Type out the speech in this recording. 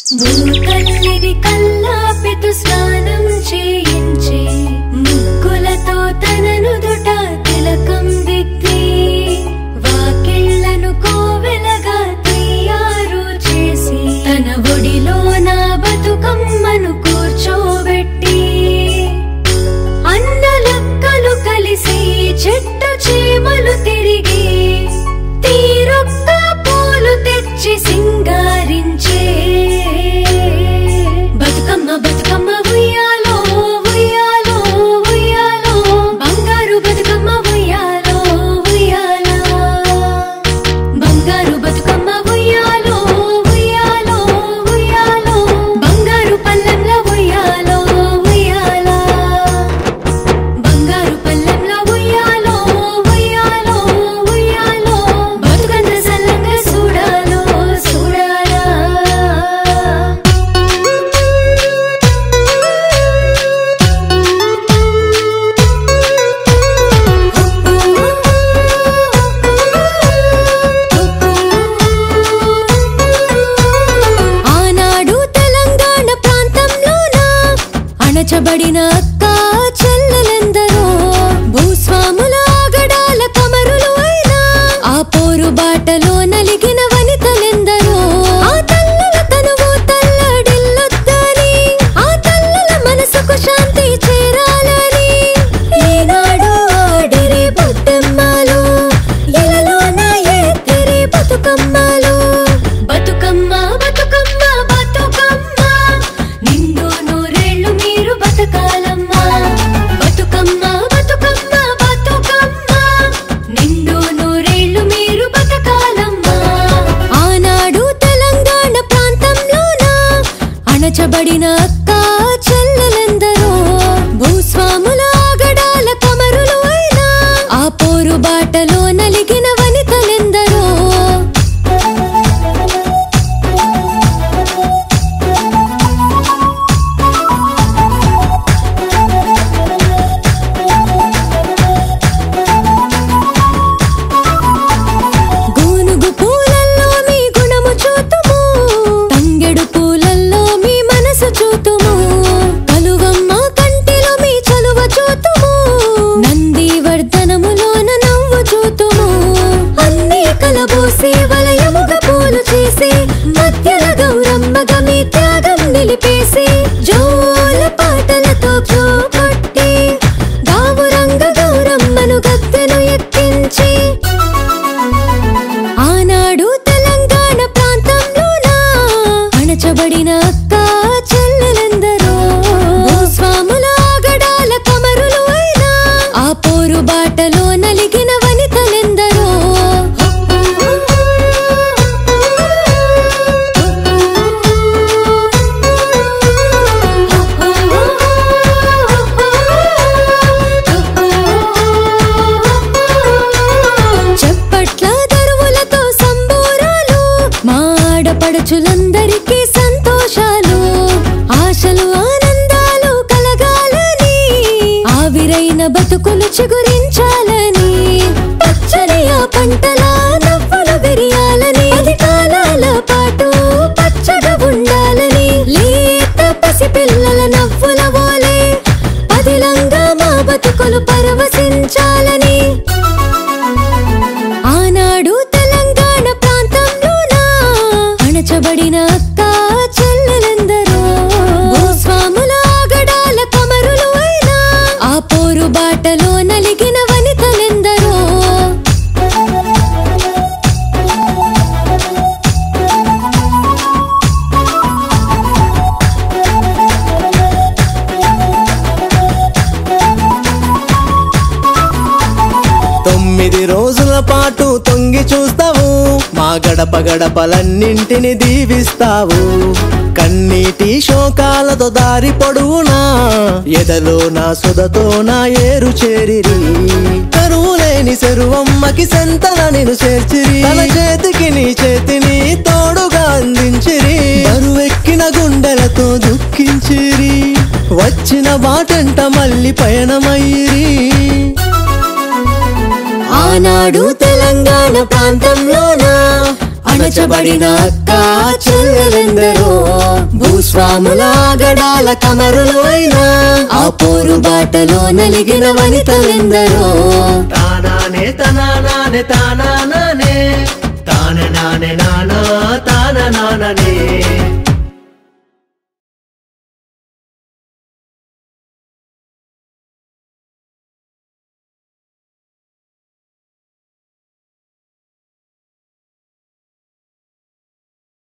భూతల్లిని కల్లాపితు స్నానం చేయించి ముగ్గులతో తన నుదుట తిలకం దిద్ది వాకిళ్లను కోవెలగా తయారు చేసి తన ఒడిలో నా బతుకమ్మను కూర్చోబెట్టి అన్నలక్కలు కలిసి చెట్టు చీమలు తిరిగి తీరొక్క పూలు తెచ్చి సింగారించే బతుకమ్మ బతుకమ్మ ఉయ్యాలో ఉయ్యాలో ఉయ్యాలో బంగారు బతుకమ్మ ఉయ్యాలో ఉయ్యాలా బంగారు బతుకమ్మ ఉయ్యాలో ఉయ్యాలో ఉయ్యాలో బంగారు పల్లెంలో ఉయ్యాలో ఉయ్యాలా బంగారు పల్లెంలో ఉయ్యాలో ఉయ్యాలో ఉయ్యాలో బతుకంత సల్లంగా చూడాలో చూడాలా ఆనాడు తెలంగాణ ప్రాంతంలోన అణచబడిన అక్క చెల్లెలెందరో భూస్వాముల ఆగడాల కమరులు అయినా ఆ పోరు బాటలో నలిగిన వనితలెందరో ఆ తల్లుల తనువు తల్లడిల్లొద్దని ఆ తల్లుల మనసుకు శాంతి చేరాలని ఈనాడు ఆడిరి బుద్ధమ్మలు ఇలలోన ఎత్తిరి బతుకమ్మలు బతుకమ్మ బతుకమ్మ బతుకమ్మ నిండు నూరేళ్ళు మీరు బతకాలమ్మా బతుకమ్మ బతుకమ్మ బతుకమ్మ నిండు నూరేళ్ళు మీరు బతకాలమ్మా ఆనాడు తెలంగాణ ప్రాంతంలోన అణచబడిన అక్క చెల్లెలెందరో భూస్వాముల ఆగడాల కమరులు అయినా ఆ పోరు బాటలో నలిగిన వనితలెందరో గూనుగు పూలల్లో మీ గుణము చూతుము తంగెడు పూలల్లో మీ మనసు చూతుము కలువమ్మ కంటిలో మీ చలువ చూతుము నంది వర్ధనములోన నవ్వు చూతుము అన్ని కలబోసి వలయముగ పూలు చేసి మధ్యల గౌరమ్మగా మీ త్యాగం నిలిపేసి జోల పాటలతో జోకొట్టి గావురంగ గౌరమ్మను గద్దెను ఎక్కించి ఆనాడు తెలంగాణ ప్రాంతంలోన అణచబడిన అక్క చెల్లెలెందరో భూస్వాముల ఆగడాల కమరులు అయినా ఆ పోరు బాటలో నలిగిన వనితలెందరో చెప్పట్ల దరువులతో సంబూరాలు మా ఆడపడుచులందరికీ సంతోషాలు ఆశలు ఆనందాలు కలగాలని ఆవిరైన బతుకులు చిగురించాలని పచ్చని ఆ పంటల నవ్వులు విరియాలని పది కాలాల పాటు పచ్చగా ఉండాలని లేత పసిపిల్లల నవ్వుల ఓలే పదిలంగా మా బతుకులు పరవశించాలని ఆనాడు తెలంగాణ ప్రాంతంలోన అణచబడిన అక్క చెల్లెలెందరో భూస్వాముల ఆగడాల కమరులు అయినా ఆ పోరు బాటలో నలిగిన వనితలెందరో తొమ్మిది రోజుల పాటు తొంగి చూస్తావు మా గడప గడపలన్నింటిని దీవిస్తావు కన్నీటి శోకాలతో దారి పొడవునా ఎదలో నా సుధతో నా ఏరు చేరిరి కరువు లేని చెరువమ్మకి సెంతన నేను చేర్చిరి తన చేతికి నీ చేతిని తోడుగా అందించిరి బరువెక్కిన గుండెలతో దుఃఖించిరి వచ్చిన బాటంట మళ్ళీ పయనమయ్యిరి ఆనాడు తెలంగాణ ప్రాంతంలోన అణచబడిన అక్క చెల్లెలెందరో భూస్వాముల గడాల కమరులు అయినా ఆ పోరు బాటలో నలిగిన వనితలెందరో తానానే తనానానే తానానానే తాన నానే నానా తాన నాననే